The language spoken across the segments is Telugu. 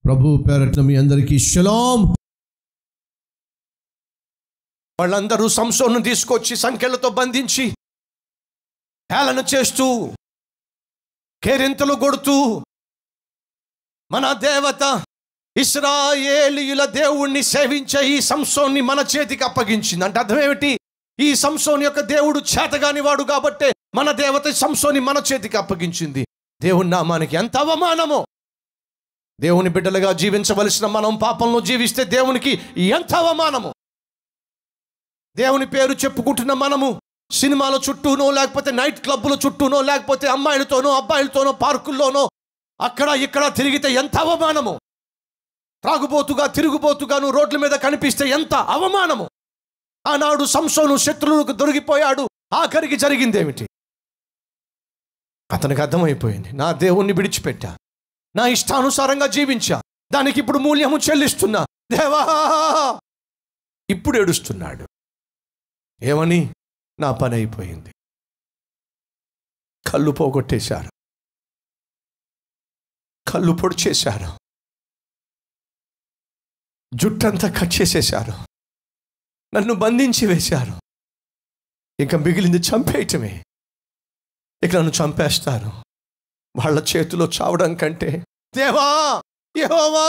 ప్రభు పేరట్ల మీ అందరికీ షలాం వాళ్ళందరూ సంసోను తీసుకొచ్చి సంఖ్యలతో బంధించి హేళన చేస్తూ కేరింతలు కొడుతూ మన దేవత ఇస్రాయేలీయుల దేవుణ్ణి సేవించే ఈ సంసోన్ని మన చేతికి అప్పగించింది అంటే అర్థం ఏమిటి ఈ సంసోని యొక్క దేవుడు చేతగాని వాడు కాబట్టే మన దేవత సంసోని మన చేతికి అప్పగించింది దేవుని నామానికి ఎంత అవమానమో దేవుని బిడ్డలుగా జీవించవలసిన మనం పాపంలో జీవిస్తే దేవునికి ఎంత అవమానము దేవుని పేరు చెప్పుకుంటున్న మనము సినిమాల చుట్టూనో లేకపోతే నైట్ క్లబ్ల చుట్టూనో లేకపోతే అమ్మాయిలతోనో అబ్బాయిలతోనో పార్కుల్లోనో అక్కడ ఇక్కడ తిరిగితే ఎంత అవమానము త్రాగుబోతుగా తిరుగుబోతుగాను రోడ్ల మీద కనిపిస్తే ఎంత అవమానము ఆనాడు సంసోను శత్రువులకు దొరికిపోయాడు ఆఖరికి జరిగిందేమిటి అతనికి అర్థమైపోయింది నా దేవుణ్ణి విడిచిపెట్టా నా ఇష్టానుసారంగా జీవించా దానికి ఇప్పుడు మూల్యము చెల్లిస్తున్నా దేవా ఇప్పుడు ఏడుస్తున్నాడు ఏమని నా పని అయిపోయింది కళ్ళు పోగొట్టేశారు కళ్ళు పొడి చేశారు జుట్టంతా కట్ చేసేశారు నన్ను బంధించి వేశారు ఇంకా మిగిలింది చంపేయటమే ఇక నన్ను చంపేస్తారు వాళ్ళ చేతిలో చావడం కంటే దేవా యెహోవా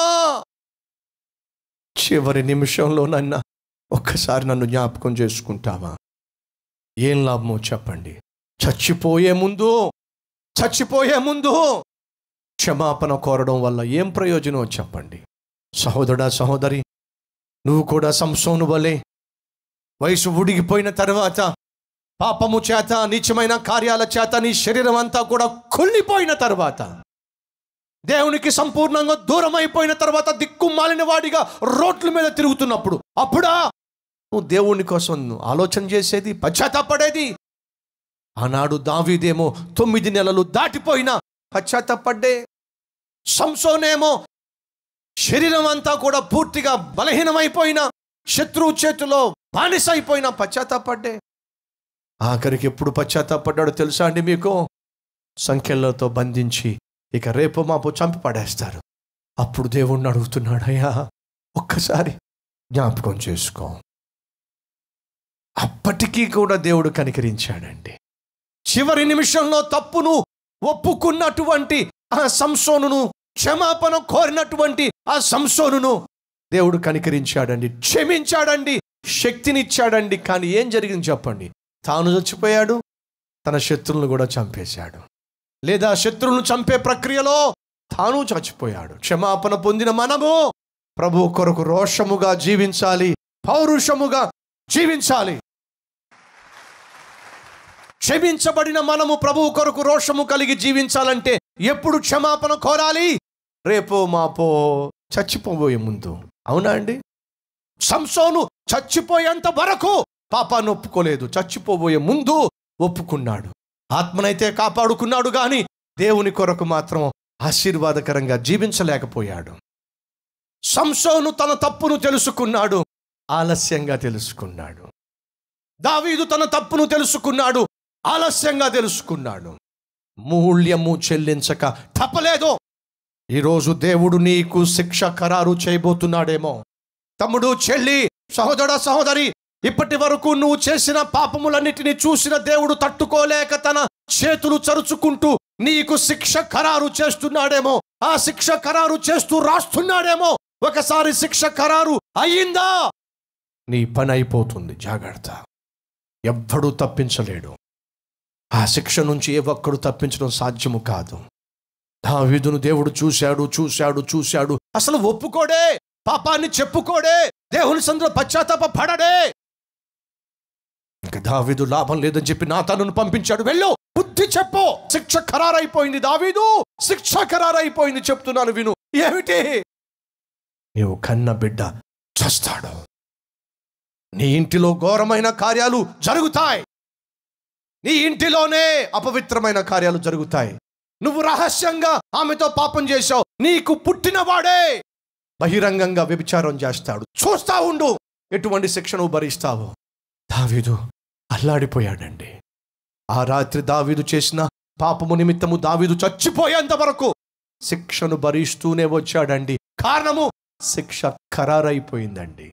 చివరి నిమిషంలో నన్న ఒక్కసారి నన్ను జ్ఞాపకం చేసుకుంటావా ఏం లాభమో చెప్పండి చచ్చిపోయే ముందు చచ్చిపోయే ముందు క్షమాపణ కోరడం వల్ల ఏం ప్రయోజనం చెప్పండి సహోదరుడా సహోదరి నువ్వు కూడా సంసోను వలె వయసు ఉడిగిపోయిన తర్వాత పాపము చేత నీచమైన కార్యాల చేత నీ శరీరం అంతా కూడా కుళ్ళిపోయిన తర్వాత దేవునికి సంపూర్ణంగా దూరం అయిపోయిన తర్వాత దిక్కుమాలిన వాడిగా రోడ్ల మీద తిరుగుతున్నప్పుడు అప్పుడా నువ్వు దేవుని కోసం నువ్వు ఆలోచన చేసేది పశ్చాత్తాపడేది ఆనాడు దావీదేమో తొమ్మిది నెలలు దాటిపోయినా పశ్చాత్తాపడ్డే సంసోనేమో శరీరం అంతా కూడా పూర్తిగా బలహీనమైపోయిన శత్రువు చేతిలో బానిస అయిపోయిన పశ్చాత్తాపడ్డే ఆఖరికి ఎప్పుడు పశ్చాత్తాపడ్డాడో తెలుసా అండి మీకు సంఖ్యలతో బంధించి ఇక రేపు మాపు చంపి పడేస్తారు అప్పుడు దేవుణ్ణి అడుగుతున్నాడు అయ్యా ఒక్కసారి జ్ఞాపకం చేసుకో అప్పటికీ కూడా దేవుడు కనికరించాడండి చివరి నిమిషంలో తప్పును ఒప్పుకున్నటువంటి ఆ సంసోనును క్షమాపణ కోరినటువంటి ఆ సంసోనును దేవుడు కనికరించాడండి క్షమించాడండి శక్తినిచ్చాడండి కానీ ఏం జరిగింది చెప్పండి తాను చచ్చిపోయాడు తన శత్రువులను కూడా చంపేశాడు లేదా శత్రువులను చంపే ప్రక్రియలో తాను చచ్చిపోయాడు క్షమాపణ పొందిన మనము ప్రభు కొరకు రోషముగా జీవించాలి పౌరుషముగా జీవించాలి క్షమించబడిన మనము ప్రభు కొరకు రోషము కలిగి జీవించాలంటే ఎప్పుడు క్షమాపణ కోరాలి రేపో మాపో చచ్చిపోబోయే ముందు అవునా అండి సంసోను చచ్చిపోయేంత వరకు పాపాన్ని ఒప్పుకోలేదు చచ్చిపోబోయే ముందు ఒప్పుకున్నాడు ఆత్మనైతే కాపాడుకున్నాడు గాని దేవుని కొరకు మాత్రం ఆశీర్వాదకరంగా జీవించలేకపోయాడు సంసోను తన తప్పును తెలుసుకున్నాడు ఆలస్యంగా తెలుసుకున్నాడు దావీదు తన తప్పును తెలుసుకున్నాడు ఆలస్యంగా తెలుసుకున్నాడు మూల్యము చెల్లించక తప్పలేదు ఈరోజు దేవుడు నీకు శిక్ష ఖరారు చేయబోతున్నాడేమో తమ్ముడు చెల్లి సహోదర సహోదరి ఇప్పటి వరకు నువ్వు చేసిన పాపములన్నిటిని చూసిన దేవుడు తట్టుకోలేక తన చేతులు చరుచుకుంటూ నీకు శిక్ష ఖరారు చేస్తున్నాడేమో ఆ శిక్ష ఖరారు చేస్తూ రాస్తున్నాడేమో ఒకసారి శిక్ష ఖరారు అయ్యిందా నీ పని అయిపోతుంది జాగ్రత్త ఎవ్వడూ తప్పించలేడు ఆ శిక్ష నుంచి ఏ ఒక్కడు తప్పించడం సాధ్యము కాదు దావీదును దేవుడు చూశాడు చూశాడు చూశాడు అసలు ఒప్పుకోడే పాపాన్ని చెప్పుకోడే దేవుని సందులో పశ్చాత్తాప పడడే ఇంకా దావీదు లాభం లేదని చెప్పి నా తనను పంపించాడు వెళ్ళు బుద్ధి చెప్పు శిక్ష ఖరారైపోయింది దావీదు శిక్ష ఖరారైపోయింది చెప్తున్నాను విను ఏమిటి నీవు కన్న బిడ్డ చస్తాడు నీ ఇంటిలో ఘోరమైన కార్యాలు జరుగుతాయి నీ ఇంటిలోనే అపవిత్రమైన కార్యాలు జరుగుతాయి నువ్వు రహస్యంగా ఆమెతో పాపం చేశావు నీకు పుట్టినవాడే బహిరంగంగా వ్యభిచారం చేస్తాడు చూస్తా ఉండు ఎటువంటి శిక్ష నువ్వు భరిస్తావు దావీదు అల్లాడిపోయాడండి ఆ రాత్రి దావీదు చేసిన పాపము నిమిత్తము దావీదు చచ్చిపోయేంత వరకు శిక్షను భరిస్తూనే వచ్చాడండి కారణము శిక్ష ఖరారైపోయిందండి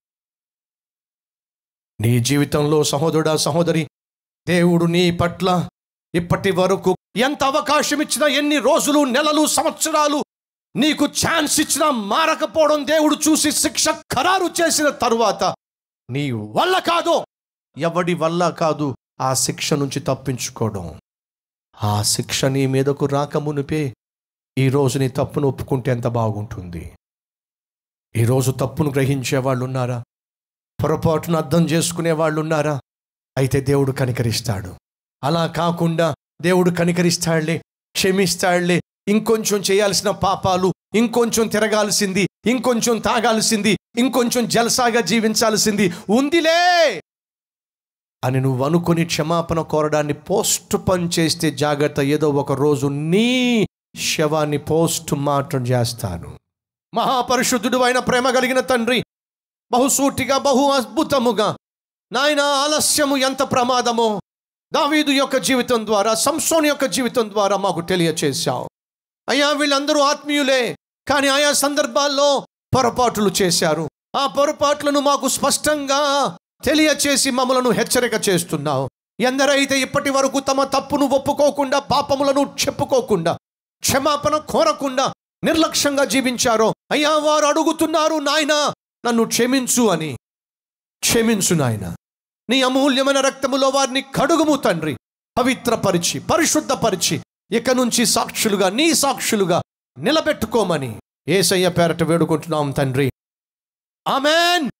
నీ జీవితంలో సహోదరుడా సహోదరి దేవుడు నీ పట్ల ఇప్పటి వరకు ఎంత అవకాశం ఇచ్చినా ఎన్ని రోజులు నెలలు సంవత్సరాలు నీకు ఛాన్స్ ఇచ్చినా మారకపోవడం దేవుడు చూసి శిక్ష ఖరారు చేసిన తరువాత నీ వల్ల కాదు ఎవడి వల్ల కాదు ఆ శిక్ష నుంచి తప్పించుకోవడం ఆ శిక్ష నీ మీదకు రాకమునిపే ఈరోజు నీ తప్పును ఒప్పుకుంటే ఎంత బాగుంటుంది ఈరోజు తప్పును గ్రహించే వాళ్ళు ఉన్నారా పొరపాటును అర్థం చేసుకునే వాళ్ళు ఉన్నారా అయితే దేవుడు కనికరిస్తాడు అలా కాకుండా దేవుడు కనికరిస్తాడులే క్షమిస్తాడులే ఇంకొంచెం చేయాల్సిన పాపాలు ఇంకొంచెం తిరగాల్సింది ఇంకొంచెం తాగాల్సింది ఇంకొంచెం జలసాగా జీవించాల్సింది ఉందిలే అని నువ్వు అనుకుని క్షమాపణ కోరడాన్ని పోస్ట్ పని చేస్తే జాగ్రత్త ఏదో ఒక రోజు నీ శవాన్ని పోస్ట్ మార్టం చేస్తాను మహాపరిశుద్ధుడు అయిన ప్రేమ కలిగిన తండ్రి బహుసూటిగా బహు అద్భుతముగా నాయన ఆలస్యము ఎంత ప్రమాదమో దావీదు యొక్క జీవితం ద్వారా సంసోన్ యొక్క జీవితం ద్వారా మాకు తెలియచేశావు అయ్యా వీళ్ళందరూ ఆత్మీయులే కానీ ఆయా సందర్భాల్లో పొరపాట్లు చేశారు ఆ పొరపాట్లను మాకు స్పష్టంగా తెలియచేసి మమ్మలను హెచ్చరిక చేస్తున్నావు ఎందరైతే ఇప్పటి వరకు తమ తప్పును ఒప్పుకోకుండా పాపములను చెప్పుకోకుండా క్షమాపణ కోరకుండా నిర్లక్ష్యంగా జీవించారో అయ్యా వారు అడుగుతున్నారు నాయనా నన్ను క్షమించు అని క్షమించు నాయన నీ అమూల్యమైన రక్తములో వారిని కడుగుము తండ్రి పవిత్రపరిచి పరిశుద్ధపరిచి ఇక నుంచి సాక్షులుగా నీ సాక్షులుగా నిలబెట్టుకోమని ఏసయ్య పేరట వేడుకుంటున్నాం తండ్రి ఆమెన్